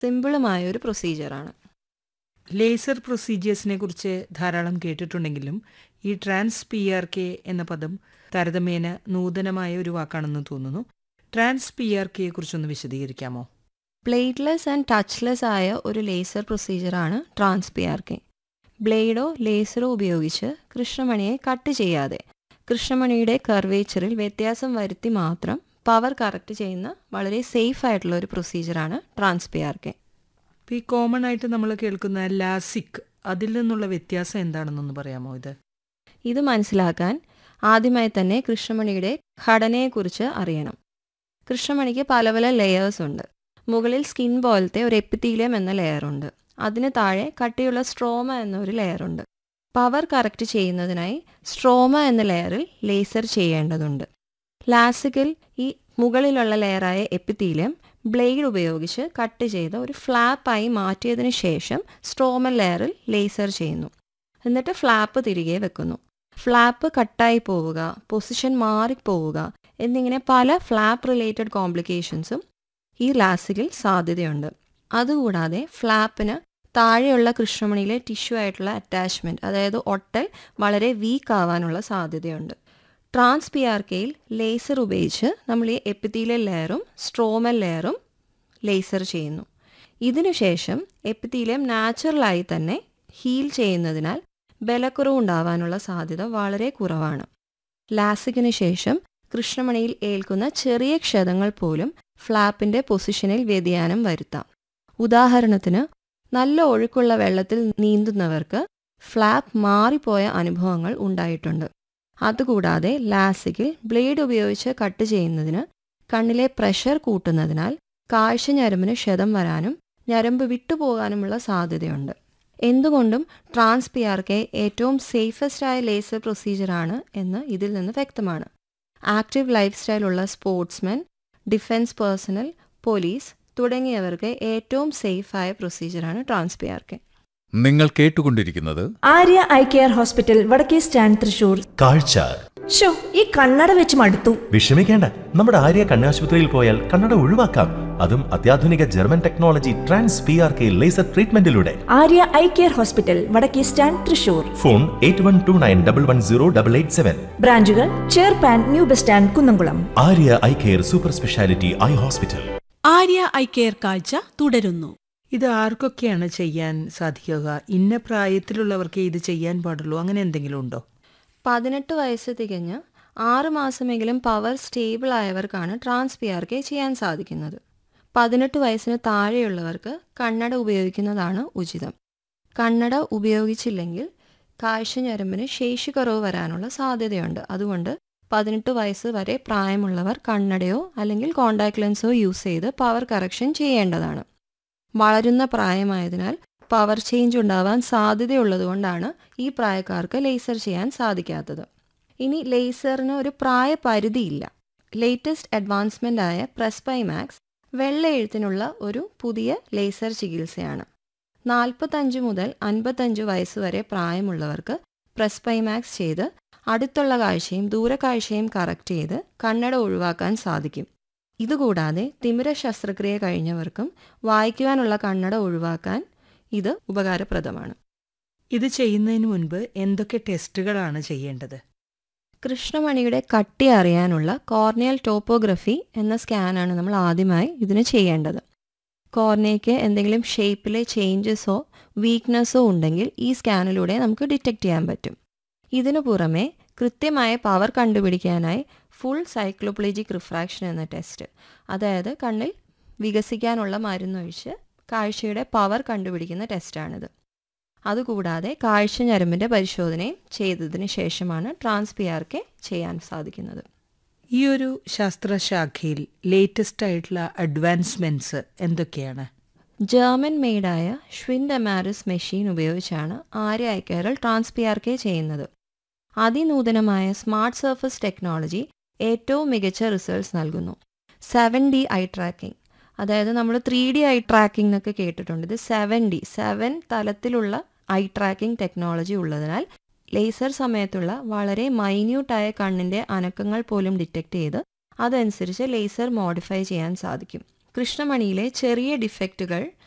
സിമ്പിളുമായ ഒരു പ്രൊസീജിയറാണ് ലേസർ പ്രൊസീജിയേഴ്സിനെ കുറിച്ച് ധാരാളം കേട്ടിട്ടുണ്ടെങ്കിലും ഈ ട്രാൻസ് പി ആർ കെ എന്ന പദം താരതമ്യേന നൂതനമായ ഒരു വാക്കാണെന്ന് തോന്നുന്നു ട്രാൻസ് പി ആർ കെയെ കുറിച്ചൊന്ന് വിശദീകരിക്കാമോ പ്ലേറ്റ്ലെസ് ആൻഡ് ടച്ച്ലെസ് ആയ ഒരു ലേസർ പ്രൊസീജിയറാണ് ട്രാൻസ് പി ആർ കെ ബ്ലേഡോ ലേസറോ ഉപയോഗിച്ച് കൃഷ്ണമണിയെ കട്ട് ചെയ്യാതെ കൃഷ്ണമണിയുടെ കർവേച്ചറിൽ വ്യത്യാസം വരുത്തി മാത്രം പവർ കറക്റ്റ് ചെയ്യുന്ന വളരെ സേഫ് ആയിട്ടുള്ള ഒരു പ്രൊസീജിയറാണ് ട്രാൻസ് പി ആർ കെ ഇപ്പോൾ ഈ കോമൺ ആയിട്ട് നമ്മൾ കേൾക്കുന്ന ലാസിക് അതിൽ നിന്നുള്ള വ്യത്യാസം എന്താണെന്നൊന്ന് പറയാമോ ഇത് ഇത് മനസ്സിലാക്കാൻ ആദ്യമായി തന്നെ കൃഷ്ണമണിയുടെ ഘടനയെക്കുറിച്ച് അറിയണം കൃഷ്ണമണിക്ക് പല പല ലെയേഴ്സ് ഉണ്ട് മുകളിൽ സ്കിൻ പോലത്തെ ഒരു എപ്പിത്തീലിയം എന്ന ലെയർ ഉണ്ട് അതിന് താഴെ കട്ടിയുള്ള സ്ട്രോമ എന്നൊരു ലെയർ ഉണ്ട് പവർ കറക്റ്റ് ചെയ്യുന്നതിനായി സ്ട്രോമ എന്ന ലെയറിൽ ലേസർ ചെയ്യേണ്ടതുണ്ട് ലാസിക്കിൽ ഈ മുകളിലുള്ള ലെയറായ എപ്പിത്തീലിയം ബ്ലേഡ് ഉപയോഗിച്ച് കട്ട് ചെയ്ത് ഒരു ഫ്ലാപ്പായി മാറ്റിയതിന് ശേഷം സ്ട്രോമൽ ലെയറിൽ ലേസർ ചെയ്യുന്നു എന്നിട്ട് ഫ്ലാപ്പ് തിരികെ വെക്കുന്നു ഫ്ലാപ്പ് കട്ടായി പോവുക പൊസിഷൻ മാറിപ്പോവുക എന്നിങ്ങനെ പല ഫ്ലാപ്പ് റിലേറ്റഡ് കോംപ്ലിക്കേഷൻസും ഈ ലാസിക്കിൽ സാധ്യതയുണ്ട് അതുകൂടാതെ ഫ്ലാപ്പിന് താഴെയുള്ള കൃഷ്ണമണിയിലെ ടിഷ്യൂ ആയിട്ടുള്ള അറ്റാച്ച്മെൻറ്റ് അതായത് ഒട്ടൽ വളരെ വീക്ക് ആവാനുള്ള സാധ്യതയുണ്ട് ട്രാൻസ് പി ആർ കെയിൽ ലേസർ ഉപയോഗിച്ച് നമ്മൾ ഈ എപ്പിത്തീലിയൽ ലെയറും സ്ട്രോമൽ ലെയറും ലേസർ ചെയ്യുന്നു ഇതിനുശേഷം എപ്പിത്തീലിയം നാച്ചുറലായി തന്നെ ഹീൽ ചെയ്യുന്നതിനാൽ ബലക്കുറവ് ഉണ്ടാവാനുള്ള സാധ്യത വളരെ കുറവാണ് ലാസിക്കിന് ശേഷം കൃഷ്ണമണിയിൽ ഏൽക്കുന്ന ചെറിയ ക്ഷതങ്ങൾ പോലും ഫ്ലാപ്പിന്റെ പൊസിഷനിൽ വ്യതിയാനം വരുത്താം ഉദാഹരണത്തിന് നല്ല ഒഴുക്കുള്ള വെള്ളത്തിൽ നീന്തുന്നവർക്ക് ഫ്ലാപ്പ് മാറിപ്പോയ അനുഭവങ്ങൾ ഉണ്ടായിട്ടുണ്ട് അതുകൂടാതെ ലാസിക്കിൽ ബ്ലേഡ് ഉപയോഗിച്ച് കട്ട് ചെയ്യുന്നതിന് കണ്ണിലെ പ്രഷർ കൂട്ടുന്നതിനാൽ കാഴ്ച ഞരമ്പിന് ക്ഷതം വരാനും ഞരമ്പ് വിട്ടുപോകാനുമുള്ള സാധ്യതയുണ്ട് എന്തുകൊണ്ടും ട്രാൻസ് പി ആർ കെ ഏറ്റവും സേഫസ്റ്റ് ആയ ലേസർ പ്രൊസീജിയറാണ് എന്ന് ഇതിൽ നിന്ന് വ്യക്തമാണ് ആക്റ്റീവ് ലൈഫ് സ്റ്റൈലുള്ള സ്പോർട്സ്മെൻ ഡിഫൻസ് പേഴ്സണൽ പോലീസ് തുടങ്ങിയവർക്ക് ഏറ്റവും സേഫായ പ്രൊസീജിയറാണ് ട്രാൻസ് പി ആർ കെ നിങ്ങൾ കേട്ടുകൊണ്ടിരിക്കുന്നത് ആര്യ ഐ കെയർ ഹോസ്പിറ്റൽ വടക്കേ സ്റ്റാൻഡ് തൃശൂർ കാഴ്ച ഷോ ഈ കണ്ണട വെച്ച് മടുത്തു വിഷമിക്കേണ്ട നമ്മുടെ ആര്യ കണ്ണാശുപത്രിയിൽ പോയാൽ കണ്ണട ഒഴിവാക്കാം അതും അത്യാധുനിക German technology trans P R K laser ട്രീറ്റ്മെന്റിലൂടെ ആര്യ ഐ കെയർ ഹോസ്പിറ്റൽ വടക്കേ stand Thrissur phone eight one two nine double one zero double eight seven ബ്രാഞ്ചുകൾ ചേർപ്പാൻ new bus stand Kunnamkulam Arya eye care super speciality eye hospital Arya eye care കാഴ്ച തുടരുന്നു ഇത് ആർക്കൊക്കെയാണ് ചെയ്യാൻ സാധിക്കുക ഇന്ന പ്രായത്തിലുള്ളവർക്ക് ഇത് ചെയ്യാൻ പാടുള്ളൂ അങ്ങനെ എന്തെങ്കിലും ഉണ്ടോ പതിനെട്ട് വയസ്സ് തികഞ്ഞ് ആറ് മാസമെങ്കിലും പവർ സ്റ്റേബിൾ ആയവർക്കാണ് ട്രാൻസ് പി ആർ കെ ചെയ്യാൻ സാധിക്കുന്നത് പതിനെട്ട് വയസ്സിന് താഴെയുള്ളവർക്ക് കണ്ണട ഉപയോഗിക്കുന്നതാണ് ഉചിതം കണ്ണട ഉപയോഗിച്ചില്ലെങ്കിൽ കാഴ്ച ഞരമ്പിന് ശേഷിക്കുറവ് വരാനുള്ള സാധ്യതയുണ്ട് അതുകൊണ്ട് പതിനെട്ട് വയസ്സ് വരെ പ്രായമുള്ളവർ കണ്ണടയോ അല്ലെങ്കിൽ കോണ്ടാക്ട് ലെൻസോ യൂസ് ചെയ്ത് പവർ കറക്ഷൻ ചെയ്യേണ്ടതാണ് വളരുന്ന പ്രായമായതിനാൽ പവർ ചേഞ്ച് ഉണ്ടാവാൻ സാധ്യതയുള്ളതുകൊണ്ടാണ് ഈ പ്രായക്കാർക്ക് ലേസർ ചെയ്യാൻ സാധിക്കാത്തത് ഇനി ലേസറിന് ഒരു പ്രായപരിധിയില്ല ലേറ്റസ്റ്റ് അഡ്വാൻസ്മെൻ്റ് ആയ പ്രസ്പൈമാക്സ് വെള്ള എഴുത്തിനുള്ള ഒരു പുതിയ ലേസർ ചികിത്സയാണ് നാൽപ്പത്തഞ്ച് മുതൽ അൻപത്തഞ്ച് വയസ്സ് വരെ പ്രായമുള്ളവർക്ക് പ്രസ്പൈമാക്സ് ചെയ്ത് അടുത്തുള്ള കാഴ്ചയും ദൂരക്കാഴ്ചയും കറക്റ്റ് ചെയ്ത് കണ്ണട ഒഴിവാക്കാൻ സാധിക്കും ഇതുകൂടാതെ തിമിര ശസ്ത്രക്രിയ കഴിഞ്ഞവർക്കും വായിക്കുവാനുള്ള കണ്ണട ഒഴിവാക്കാൻ ഇത് ഉപകാരപ്രദമാണ് ഇത് ചെയ്യുന്നതിന് മുൻപ് എന്തൊക്കെ ടെസ്റ്റുകളാണ് ചെയ്യേണ്ടത് കൃഷ്ണമണിയുടെ കട്ടി അറിയാനുള്ള കോർണിയൽ ടോപ്പോഗ്രഫി എന്ന സ്കാനാണ് നമ്മൾ ആദ്യമായി ഇതിന് ചെയ്യേണ്ടത് കോർണിയയ്ക്ക് എന്തെങ്കിലും ഷേപ്പിലെ ചേഞ്ചസോ വീക്ക്നെസ്സോ ഉണ്ടെങ്കിൽ ഈ സ്കാനിലൂടെ നമുക്ക് ഡിറ്റക്റ്റ് ചെയ്യാൻ പറ്റും ഇതിനു പുറമെ കൃത്യമായ പവർ കണ്ടുപിടിക്കാനായി ഫുൾ സൈക്ലോപ്ലേജിക് റിഫ്രാക്ഷൻ എന്ന ടെസ്റ്റ് അതായത് കണ്ണിൽ വികസിക്കാനുള്ള മരുന്നൊഴിച്ച് കാഴ്ചയുടെ പവർ കണ്ടുപിടിക്കുന്ന ടെസ്റ്റാണിത് അതുകൂടാതെ കാഴ്ച ഞരമ്പിൻ്റെ പരിശോധനയും ചെയ്തതിന് ശേഷമാണ് ട്രാൻസ് പി ആർ കെ ചെയ്യാൻ സാധിക്കുന്നത് ഈ ഒരു ശാസ്ത്രശാഖയിൽ ലേറ്റസ്റ്റ് ആയിട്ടുള്ള അഡ്വാൻസ്മെന്റ്സ് എന്തൊക്കെയാണ് ജർമ്മൻ മെയ്ഡായ ഷ്വിൻഡ് എമാരിസ് മെഷീൻ ഉപയോഗിച്ചാണ് ആര്യ ഐക്കയറിൽ ട്രാൻസ് പി ആർ കെ ചെയ്യുന്നത് അതിനൂതനമായ സ്മാർട്ട് സർഫസ് ടെക്നോളജി ഏറ്റവും മികച്ച റിസൾട്ട്സ് നൽകുന്നു സെവൻ ഡി ഐ ട്രാക്കിംഗ് അതായത് നമ്മൾ ത്രീ ഡി ഐ ട്രാക്കിംഗ് എന്നൊക്കെ കേട്ടിട്ടുണ്ട് ഇത് സെവൻ ഡി സെവൻ തലത്തിലുള്ള ഐ ട്രാക്കിംഗ് ടെക്നോളജി ഉള്ളതിനാൽ ലേസർ സമയത്തുള്ള വളരെ മൈന്യൂട്ടായ കണ്ണിൻ്റെ അനക്കങ്ങൾ പോലും ഡിറ്റക്ട് ചെയ്ത് അതനുസരിച്ച് ലേസർ മോഡിഫൈ ചെയ്യാൻ സാധിക്കും കൃഷ്ണമണിയിലെ ചെറിയ ഡിഫക്റ്റുകൾ